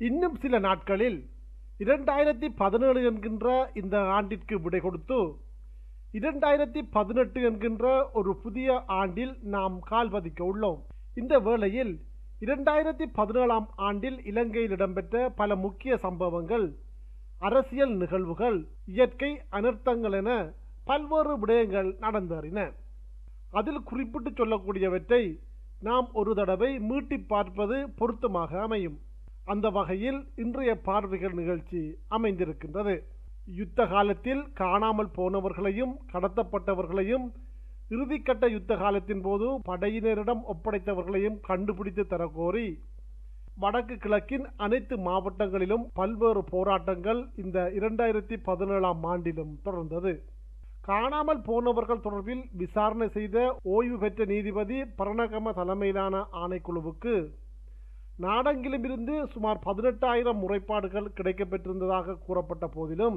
இன்னும் சில நாட்களில் இரண்டாயிரத்தி பதினேழு என்கின்ற இந்த ஆண்டிற்கு விடை கொடுத்து இரண்டாயிரத்தி பதினெட்டு என்கின்ற ஒரு புதிய ஆண்டில் நாம் கால் பதிக்க உள்ளோம் இந்த வேளையில் இரண்டாயிரத்தி பதினேழாம் ஆண்டில் இலங்கையில் இடம்பெற்ற பல முக்கிய சம்பவங்கள் அரசியல் நிகழ்வுகள் இயற்கை அனர்த்தங்கள் என பல்வேறு விடயங்கள் நடந்தேறின அதில் குறிப்பிட்டு சொல்லக்கூடியவற்றை நாம் ஒரு தடவை மீட்டி பார்ப்பது பொருத்தமாக அமையும் அந்த வகையில் இன்றைய பார்வைகள் நிகழ்ச்சி அமைந்திருக்கின்றது யுத்த காலத்தில் காணாமல் போனவர்களையும் கடத்தப்பட்டவர்களையும் இறுதிக்கட்ட யுத்த காலத்தின் போது படையினரிடம் ஒப்படைத்தவர்களையும் கண்டுபிடித்து தரக்கோரி வடக்கு கிழக்கின் அனைத்து மாவட்டங்களிலும் பல்வேறு போராட்டங்கள் இந்த இரண்டாயிரத்தி பதினேழாம் ஆண்டிலும் தொடர்ந்தது காணாமல் போனவர்கள் தொடர்பில் விசாரணை செய்த ஓய்வு பெற்ற நீதிபதி பரணகம தலைமையிலான ஆணைக்குழுவுக்கு நாடெங்கிலும் இருந்து சுமார் பதினெட்டாயிரம் முறைப்பாடுகள் கிடைக்கப்பெற்றிருந்ததாக கூறப்பட்ட போதிலும்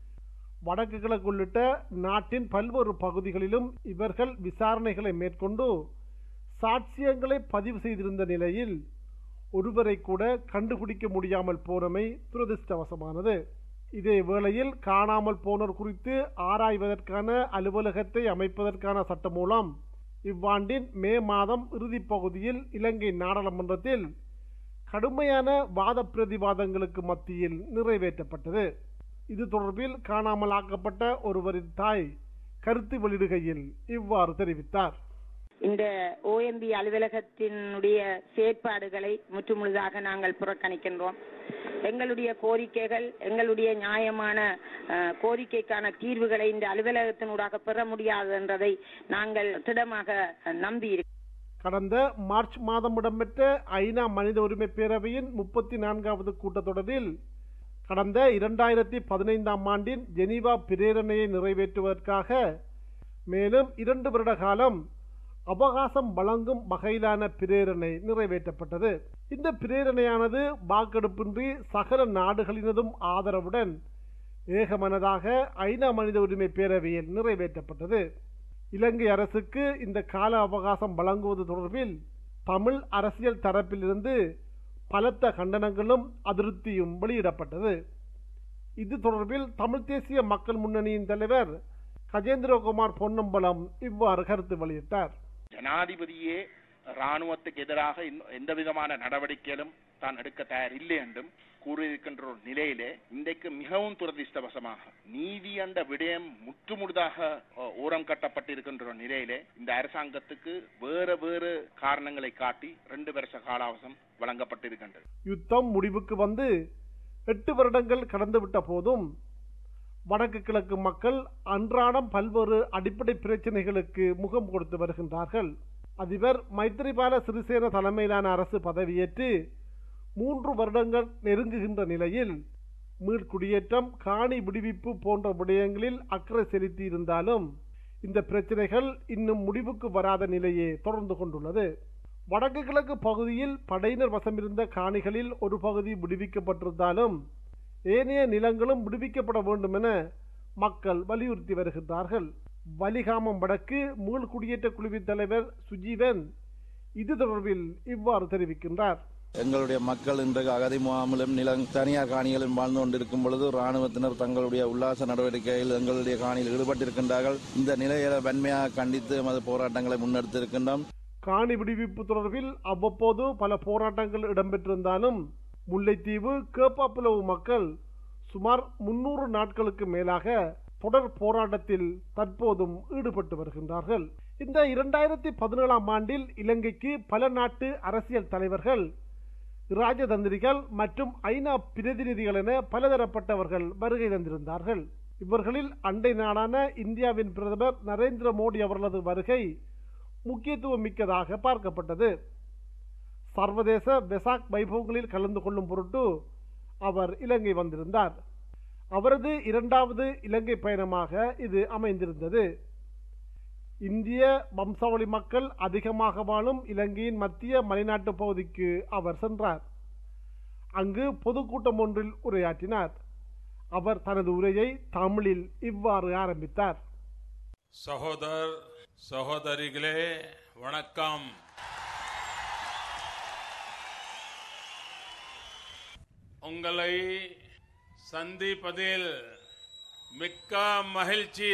வடக்கு கிழக்கு உள்ளிட்ட நாட்டின் பல்வேறு பகுதிகளிலும் இவர்கள் விசாரணைகளை மேற்கொண்டு சாட்சியங்களை பதிவு செய்திருந்த நிலையில் ஒருவரை கூட கண்டுபிடிக்க முடியாமல் போனமை துரதிருஷ்டவசமானது இதே வேளையில் காணாமல் போனோர் குறித்து ஆராய்வதற்கான அலுவலகத்தை அமைப்பதற்கான சட்டம் மூலம் இவ்வாண்டின் மே மாதம் இறுதிப் பகுதியில் இலங்கை நாடாளுமன்றத்தில் கடுமையான வாத பிரதிவாதங்களுக்கு மத்தியில் நிறைவேற்றப்பட்டது இது தொடர்பில் காணாமல் ஆக்கப்பட்ட ஒருவரின் தாய் கருத்து வெளியிடுகையில் இவ்வாறு தெரிவித்தார் இந்த ஓஎம்பி அலுவலகத்தினுடைய செயற்பாடுகளை முற்றுமுழுதாக நாங்கள் புறக்கணிக்கின்றோம் எங்களுடைய கோரிக்கைகள் எங்களுடைய நியாயமான அஹ், கோரிக்கைக்கான தீர்வுகளை இந்த அலுவலகத்தினூடாக பெற முடியாது என்றதை நாங்கள் திடமாக நம்பி இருக்கிறோம். கடந்த மார்ச் மாதம் இடம்பெற்ற ஐநா மனித உரிமை பேரவையின் முப்பத்தி நான்காவது கூட்டத்தொடரில் கடந்த இரண்டாயிரத்தி பதினைந்தாம் ஆண்டின் ஜெனீவா பிரேரணையை நிறைவேற்றுவதற்காக மேலும் இரண்டு வருட காலம் அவகாசம் வழங்கும் வகையிலான பிரேரணை நிறைவேற்றப்பட்டது இந்த பிரேரணையானது வாக்கெடுப்பின்றி சகல நாடுகளினதும் ஆதரவுடன் ஏகமனதாக ஐநா மனித உரிமை பேரவையில் நிறைவேற்றப்பட்டது இலங்கை அரசுக்கு இந்த கால அவகாசம் வழங்குவது தொடர்பில் தமிழ் அரசியல் தரப்பிலிருந்து பலத்த கண்டனங்களும் அதிருப்தியும் வெளியிடப்பட்டது இது தொடர்பில் தமிழ் தேசிய மக்கள் முன்னணியின் தலைவர் கஜேந்திரகுமார் பொன்னம்பலம் இவ்வாறு கருத்து வெளியிட்டார் ஜனாதிபதியே ராணுவத்துக்கு எதிராக இன்னும் எந்த விதமான நடவடிக்கைகளும் தான் எடுக்க தயார் இல்லை என்றும் கூறியிருக்கின்ற ஒரு நிலையிலே இன்றைக்கு மிகவும் துரதிர்ஷ்டவசமாக நீதி என்ற விடயம் முற்றுமுழுதாக அஹ், ஓரம் கட்டப்பட்டிருக்கின்ற ஒரு நிலையிலே இந்த அரசாங்கத்துக்கு வேறு வேறு காரணங்களை காட்டி ரெண்டு வருஷ காலாவசம் வழங்கப்பட்டிருக்கின்றது யுத்தம் முடிவுக்கு வந்து எட்டு வருடங்கள் கடந்துவிட்ட போதும் வடக்கு கிழக்கு மக்கள் அன்றாடம் பல்வேறு அடிப்படை பிரச்சனைகளுக்கு முகம் கொடுத்து வருகின்றார்கள் அதிபர் மைத்திரிபால சிறிசேன தலைமையிலான அரசு பதவியேற்று மூன்று வருடங்கள் நெருங்குகின்ற நிலையில் மீள்குடியேற்றம் காணி விடுவிப்பு போன்ற விடயங்களில் அக்கறை செலுத்தி இருந்தாலும் இந்த பிரச்சனைகள் இன்னும் முடிவுக்கு வராத நிலையே தொடர்ந்து கொண்டுள்ளது வடக்கு கிழக்கு பகுதியில் படையினர் வசமிருந்த காணிகளில் ஒரு பகுதி விடுவிக்கப்பட்டிருந்தாலும் ஏனைய நிலங்களும் விடுவிக்கப்பட வேண்டும் என மக்கள் வலியுறுத்தி வருகின்றார்கள் வலிகாமம் வடக்கு மீள் குடியேற்ற குழுவின் தலைவர் சுஜீவன் இது தொடர்பில் இவ்வாறு தெரிவிக்கின்றார் எங்களுடைய மக்கள் இன்றைக்கு அகதி முகாமிலும் நில தனியார் காணிகளிலும் வாழ்ந்து கொண்டிருக்கும் பொழுது ராணுவத்தினர் தங்களுடைய உல்லாச நடவடிக்கையில் எங்களுடைய காணியில் ஈடுபட்டிருக்கின்றார்கள் இந்த நிலையை வன்மையாக கண்டித்து எமது போராட்டங்களை முன்னெடுத்திருக்கின்றோம் காணி விடுவிப்பு தொடர்பில் அவ்வப்போது பல போராட்டங்கள் இடம்பெற்றிருந்தாலும் முல்லைத்தீவு கேப்பாப்புலவு மக்கள் சுமார் முன்னூறு நாட்களுக்கு மேலாக தொடர் போராட்டத்தில் தற்போதும் ஈடுபட்டு வருகின்றார்கள் இந்த இரண்டாயிரத்தி பதினேழாம் ஆண்டில் இலங்கைக்கு பல நாட்டு அரசியல் தலைவர்கள் இராஜதந்திரிகள் மற்றும் ஐநா பிரதிநிதிகள் என பலதரப்பட்டவர்கள் வருகை தந்திருந்தார்கள் இவர்களில் அண்டை நாடான இந்தியாவின் பிரதமர் நரேந்திர மோடி அவர்களது வருகை முக்கியத்துவம் மிக்கதாக பார்க்கப்பட்டது சர்வதேச வெசாக் வைபவங்களில் கலந்து கொள்ளும் பொருட்டு அவர் இலங்கை வந்திருந்தார் அவரது இரண்டாவது இலங்கை பயணமாக இது அமைந்திருந்தது இந்திய வம்சாவளி மக்கள் அதிகமாக வாழும் இலங்கையின் மத்திய மலைநாட்டு பகுதிக்கு அவர் சென்றார் அங்கு பொதுக்கூட்டம் ஒன்றில் உரையாற்றினார் அவர் தனது உரையை தமிழில் இவ்வாறு ஆரம்பித்தார் சகோதர் சகோதரிகளே வணக்கம் உங்களை சந்திப்பதில் மிக்க மகிழ்ச்சி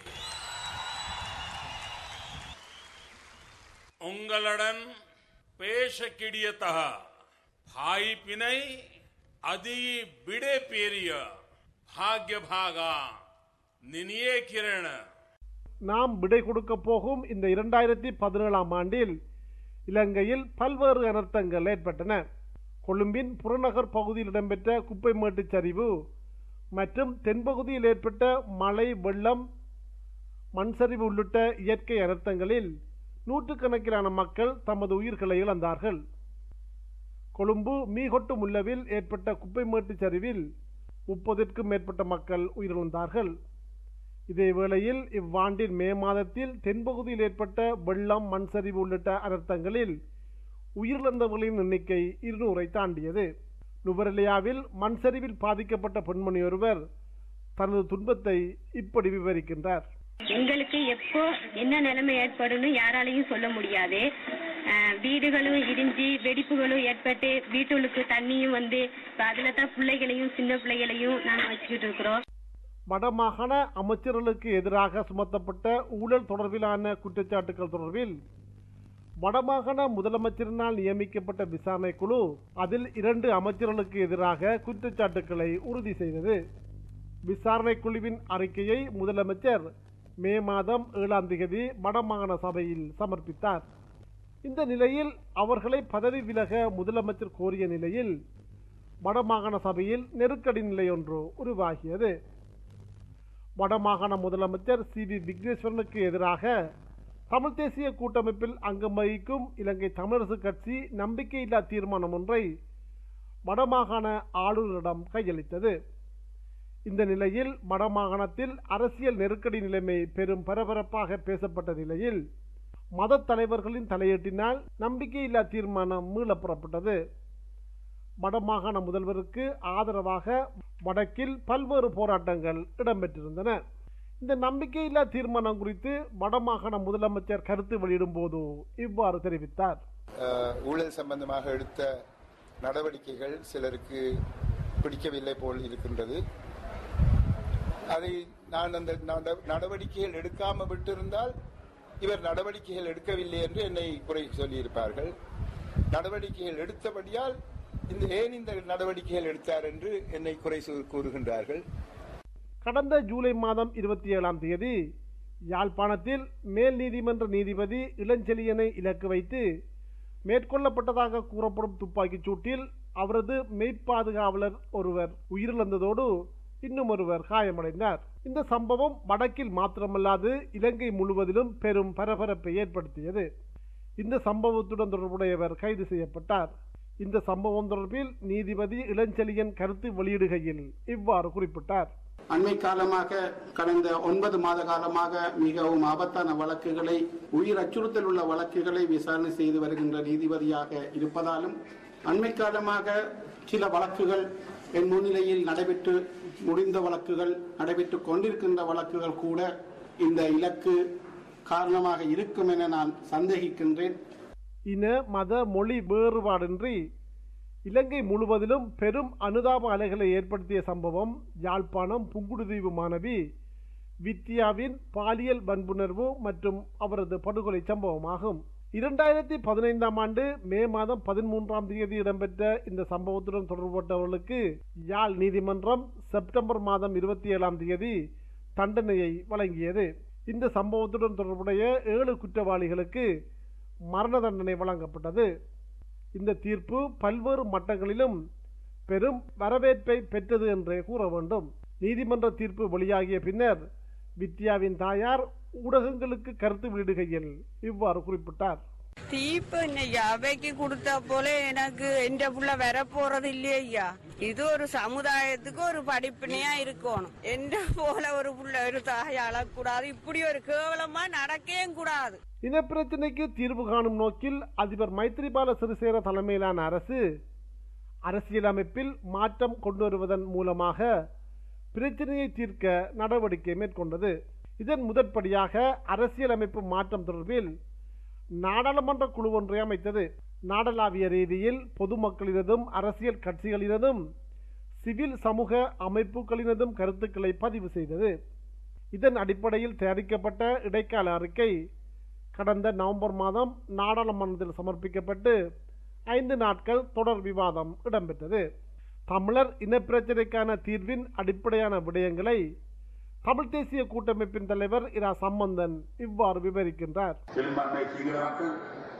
உங்களுடன் பேச கிடியத்தக भाई पिनई अति बिड़े पेरिय भाग्य भागा निनिये किरण நாம் விடை கொடுக்க போகும் இந்த இரண்டாயிரத்தி பதினேழாம் ஆண்டில் இலங்கையில் பல்வேறு அனர்த்தங்கள் ஏற்பட்டன கொழும்பின் புறநகர் பகுதியில் இடம்பெற்ற குப்பை மேட்டுச் சரிவு மற்றும் தென்பகுதியில் ஏற்பட்ட மழை வெள்ளம் மண் சரிவு உள்ளிட்ட இயற்கை அனர்த்தங்களில் நூற்றுக்கணக்கிலான மக்கள் தமது உயிர்களை இழந்தார்கள் கொழும்பு மீகொட்டு முல்லவில் ஏற்பட்ட குப்பை மேட்டுச் சரிவில் முப்பதிற்கும் மேற்பட்ட மக்கள் உயிரிழந்தார்கள் இதே வேளையில் இவ்வாண்டின் மே மாதத்தில் தென்பகுதியில் ஏற்பட்ட வெள்ளம் மண் சரிவு உள்ளிட்ட அனர்த்தங்களில் உயிரிழந்தவர்களின் எண்ணிக்கை இருநூறை தாண்டியது நுவரெலியாவில் மண் சரிவில் பாதிக்கப்பட்ட பெண்மணி ஒருவர் தனது துன்பத்தை இப்படி விவரிக்கின்றார் எங்களுக்கு எப்போ என்ன நிலைமை ஏற்படும்னு யாராலையும் சொல்ல முடியாது அஹ் வீடுகளும் இடிஞ்சு வெடிப்புகளும் ஏற்பட்டு வீட்டுகளுக்கு தண்ணியும் வந்து இப்ப அதுல தான் பிள்ளைகளையும் சின்ன பிள்ளைகளையும் நாங்க வச்சுக்கிட்டு இருக்கிறோம் வடமாகாண அமைச்சர்களுக்கு எதிராக சுமத்தப்பட்ட ஊழல் தொடர்பிலான குற்றச்சாட்டுகள் தொடர்பில் வடமாகாண முதலமைச்சரினால் நியமிக்கப்பட்ட விசாரணை குழு அதில் இரண்டு அமைச்சர்களுக்கு எதிராக குற்றச்சாட்டுக்களை உறுதி செய்தது விசாரணை குழுவின் அறிக்கையை முதலமைச்சர் மே மாதம் ஏழாம் தேதி வடமாகாண சபையில் சமர்ப்பித்தார் இந்த நிலையில் அவர்களை பதவி விலக முதலமைச்சர் கோரிய நிலையில் வடமாகாண சபையில் நெருக்கடி நிலை ஒன்று உருவாகியது வடமாகாண முதலமைச்சர் சி வி விக்னேஸ்வரனுக்கு எதிராக தமிழ் தேசிய கூட்டமைப்பில் அங்கம் வகிக்கும் இலங்கை தமிழரசு கட்சி நம்பிக்கையில்லா தீர்மானம் ஒன்றை வடமாகாண ஆளுநரிடம் கையளித்தது இந்த நிலையில் வடமாகாணத்தில் அரசியல் நெருக்கடி நிலைமை பெரும் பரபரப்பாக பேசப்பட்ட நிலையில் மத தலைவர்களின் தலையீட்டினால் நம்பிக்கையில்லா தீர்மானம் மீள புறப்பட்டது வடமாகாண முதல்வருக்கு ஆதரவாக வடக்கில் பல்வேறு போராட்டங்கள் இடம்பெற்றிருந்தன இந்த நம்பிக்கையில்லா தீர்மானம் குறித்து வடமாகாண முதலமைச்சர் கருத்து வெளியிடும் போது இவ்வாறு தெரிவித்தார் அஹ், ஊழல் சம்பந்தமாக எடுத்த நடவடிக்கைகள் சிலருக்கு பிடிக்கவில்லை போல் இருக்கின்றது அதை நான் அந்த நட- நடவடிக்கைகள் எடுக்காம விட்டிருந்தால் இவர் நடவடிக்கைகள் எடுக்கவில்லை என்று என்னை குறை சொல்லியிருப்பார்கள் நடவடிக்கைகள் எடுத்தபடியால் இந்த ஏன் இந்த நடவடிக்கைகள் எடுத்தார் என்று என்னை குறை சொல் கூறுகின்றார்கள் கடந்த ஜூலை மாதம் இருபத்தி ஏழாம் தேதி யாழ்ப்பாணத்தில் மேல் நீதிமன்ற நீதிபதி இளஞ்செழியனை இலக்கு வைத்து மேற்கொள்ளப்பட்டதாக கூறப்படும் துப்பாக்கிச் சூட்டில் அவரது மெய்ப்பாதுகாவலர் ஒருவர் உயிரிழந்ததோடு இன்னும் ஒருவர் காயமடைந்தார் இந்த சம்பவம் வடக்கில் மாத்திரமல்லாது இலங்கை முழுவதிலும் பெரும் பரபரப்பை ஏற்படுத்தியது இந்த சம்பவத்துடன் தொடர்புடையவர் கைது செய்யப்பட்டார் இந்த சம்பவம் தொடர்பில் நீதிபதி இளஞ்செழியன் கருத்து வெளியிடுகையில் இவ்வாறு குறிப்பிட்டார் அண்மை காலமாக கடந்த ஒன்பது மாத காலமாக மிகவும் ஆபத்தான வழக்குகளை உயிர் அச்சுறுத்தல் உள்ள வழக்குகளை விசாரணை செய்து வருகின்ற நீதிபதியாக இருப்பதாலும் அண்மை காலமாக சில வழக்குகள் என் முன்னிலையில் நடைபெற்று முடிந்த வழக்குகள் நடைபெற்றுக் கொண்டிருக்கின்ற வழக்குகள் கூட இந்த இலக்கு காரணமாக இருக்கும் என நான் சந்தேகிக்கின்றேன் இன மத மொழி வேறுபாடின்றி இலங்கை முழுவதிலும் பெரும் அனுதாப அலைகளை ஏற்படுத்திய சம்பவம் யாழ்ப்பாணம் புங்குடுதீவு மாணவி வித்யாவின் பாலியல் வன்புணர்வு மற்றும் அவரது படுகொலை சம்பவமாகும் இரண்டாயிரத்தி பதினைந்தாம் ஆண்டு மே மாதம் பதிமூன்றாம் தேதி இடம்பெற்ற இந்த சம்பவத்துடன் தொடர்புபட்டவர்களுக்கு யாழ் நீதிமன்றம் செப்டம்பர் மாதம் இருபத்தி ஏழாம் தேதி தண்டனையை வழங்கியது இந்த சம்பவத்துடன் தொடர்புடைய ஏழு குற்றவாளிகளுக்கு மரண தண்டனை வழங்கப்பட்டது இந்த தீர்ப்பு பல்வேறு மட்டங்களிலும் பெரும் வரவேற்பை பெற்றது என்றே கூற வேண்டும் நீதிமன்ற தீர்ப்பு வெளியாகிய பின்னர் வித்யாவின் தாயார் ஊடகங்களுக்கு கருத்து வெளியிடுகையில் இவ்வாறு குறிப்பிட்டார் தீப்பு இன்னைக்கு அவைக்கு கொடுத்தா போல எனக்கு எந்த புள்ள வர போறது இல்லையா இது ஒரு சமுதாயத்துக்கு ஒரு படிப்பினையா இருக்கணும் எந்த போல ஒரு புள்ள ஒரு தாய் அழக்கூடாது இப்படி ஒரு கேவலமா நடக்கவே கூடாது இனப்பிரச்சினைக்கு தீர்வு காணும் நோக்கில் அதிபர் மைத்ரிபால சிறிசேன தலைமையிலான அரசு அரசியலமைப்பில் மாற்றம் கொண்டு வருவதன் மூலமாக பிரச்சனையை தீர்க்க நடவடிக்கை மேற்கொண்டது இதன் முதற்படியாக அரசியலமைப்பு மாற்றம் தொடர்பில் நாடாளுமன்ற குழு ஒன்றை அமைத்தது நாடளாவிய ரீதியில் பொதுமக்களினதும் அரசியல் கட்சிகளினதும் சிவில் சமூக அமைப்புகளினதும் கருத்துக்களை பதிவு செய்தது இதன் அடிப்படையில் தயாரிக்கப்பட்ட இடைக்கால அறிக்கை கடந்த நவம்பர் மாதம் நாடாளுமன்றத்தில் சமர்ப்பிக்கப்பட்டு ஐந்து நாட்கள் தொடர் விவாதம் இடம்பெற்றது தமிழர் இனப்பிரச்சினைக்கான தீர்வின் அடிப்படையான விடயங்களை தமிழ் தேசிய கூட்டமைப்பின் தலைவர் இரா சம்பந்தன் இவ்வாறு விவரிக்கின்றார் பெரும்பான்மை சிங்கள மக்கள்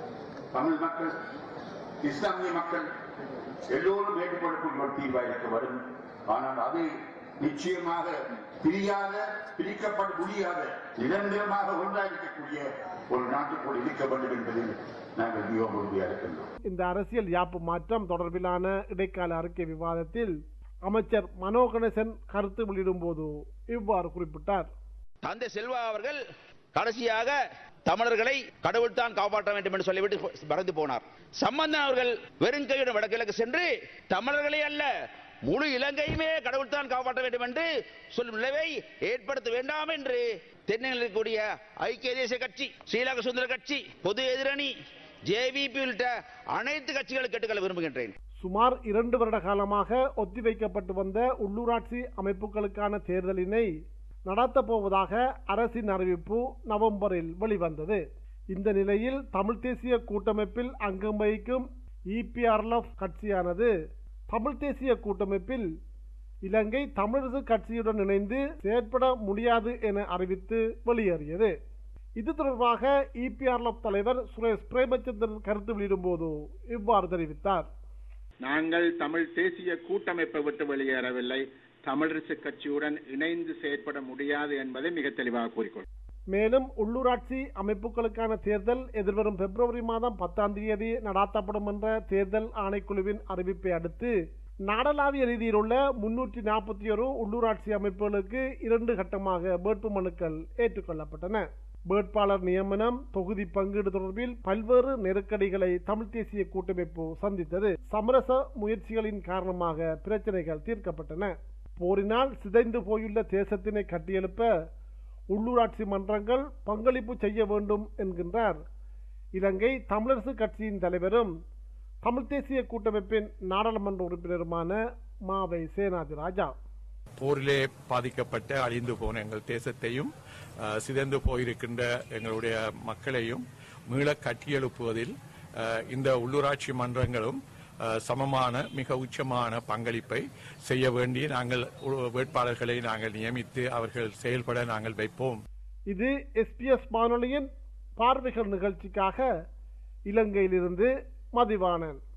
தமிழ் மக்கள் இஸ்லாமிய மக்கள் எல்லோரும் ஏற்றுக்கொள்ளக்கூடிய ஒரு தீர்வாக இருக்க வரும் ஆனால் அது நிச்சயமாக பிரியாத பிரிக்கப்பட முடியாத நிரந்தரமாக ஒன்றாயிருக்கக்கூடிய ஒரு நாட்டுக்குள் இருக்க வேண்டும் என்பதில் நாங்கள் மிகவும் உறுதியாக இருக்கின்றோம் இந்த அரசியல் யாப்பு மாற்றம் தொடர்பிலான இடைக்கால அறிக்கை விவாதத்தில் அமைச்சர் மனோ கணேசன் கருத்து வெளியிடும்போது இவ்வாறு குறிப்பிட்டார் தந்தை செல்வா அவர்கள் கடைசியாக தமிழர்களை கடவுள் தான் காப்பாற்ற வேண்டும் என்று சொல்லிவிட்டு மறந்து போனார் சம்பந்தன் அவர்கள் வெறுங்கையுடன் வடகிழக்கு சென்று தமிழர்களை அல்ல முழு இலங்கையுமே கடவுள் தான் காப்பாற்ற வேண்டும் என்று சொல்லும் நிலைவை ஏற்படுத்த வேண்டாம் என்று தென்னில் இருக்கக்கூடிய ஐக்கிய தேசிய கட்சி ஸ்ரீலங்கா சுதந்திர கட்சி பொது எதிரணி ஜேவிபி உள்ளிட்ட அனைத்து கட்சிகளும் கேட்டுக்கொள்ள விரும்புகின்றேன் சுமார் இரண்டு வருட காலமாக ஒத்திவைக்கப்பட்டு வந்த உள்ளூராட்சி அமைப்புகளுக்கான தேர்தலினை நடத்தப் போவதாக அரசின் அறிவிப்பு நவம்பரில் வெளிவந்தது இந்த நிலையில் தமிழ் தேசிய கூட்டமைப்பில் அங்கம் வகிக்கும் இபிஆர்எல்எஃப் கட்சியானது தமிழ் தேசிய கூட்டமைப்பில் இலங்கை தமிழரசு கட்சியுடன் இணைந்து செயற்பட முடியாது என அறிவித்து வெளியேறியது இது தொடர்பாக இபிஆர்எல்எஃப் தலைவர் சுரேஷ் பிரேமச்சந்திரன் கருத்து வெளியிடும்போது இவ்வாறு தெரிவித்தார் நாங்கள் தமிழ் தேசிய கூட்டமைப்பை விட்டு வெளியேறவில்லை தமிழரசு கட்சியுடன் இணைந்து செயற்பட முடியாது என்பதை மிக தெளிவாக கூறிக்கொள் மேலும் உள்ளூராட்சி அமைப்புகளுக்கான தேர்தல் எதிர்வரும் பிப்ரவரி மாதம் பத்தாம் தேதி நடாத்தப்படும் என்ற தேர்தல் ஆணைக்குழுவின் அறிவிப்பை அடுத்து நாடளாவிய ரீதியில் உள்ள முன்னூற்றி நாற்பத்தி ஒரு உள்ளூராட்சி அமைப்புகளுக்கு இரண்டு கட்டமாக வேட்பு மனுக்கள் ஏற்றுக்கொள்ளப்பட்டன வேட்பாளர் நியமனம் தொகுதி பங்கீடு தொடர்பில் பல்வேறு நெருக்கடிகளை தமிழ் தேசிய கூட்டமைப்பு சந்தித்தது சமரச முயற்சிகளின் காரணமாக பிரச்சனைகள் தீர்க்கப்பட்டன போரினால் சிதைந்து போயுள்ள தேசத்தினை கட்டியெழுப்ப உள்ளூராட்சி மன்றங்கள் பங்களிப்பு செய்ய வேண்டும் என்கின்றார் இலங்கை தமிழரசு கட்சியின் தலைவரும் தமிழ் தேசிய கூட்டமைப்பின் நாடாளுமன்ற உறுப்பினருமான மாவை சேனாதி ராஜா போரிலே பாதிக்கப்பட்ட அழிந்து போன எங்கள் தேசத்தையும் அஹ், சிதைந்து போயிருக்கின்ற எங்களுடைய மக்களையும் மீள கட்டியெழுப்புவதில் அஹ், இந்த உள்ளூராட்சி மன்றங்களும் அஹ், சமமான மிக உச்சமான பங்களிப்பை செய்ய வேண்டி நாங்கள் உ- வேட்பாளர்களை நாங்கள் நியமித்து அவர்கள் செயல்பட நாங்கள் வைப்போம் இது எஸ்பிஎஸ் வானொலியின் பார்வைகள் நிகழ்ச்சிக்காக இலங்கையிலிருந்து மதிவாணன்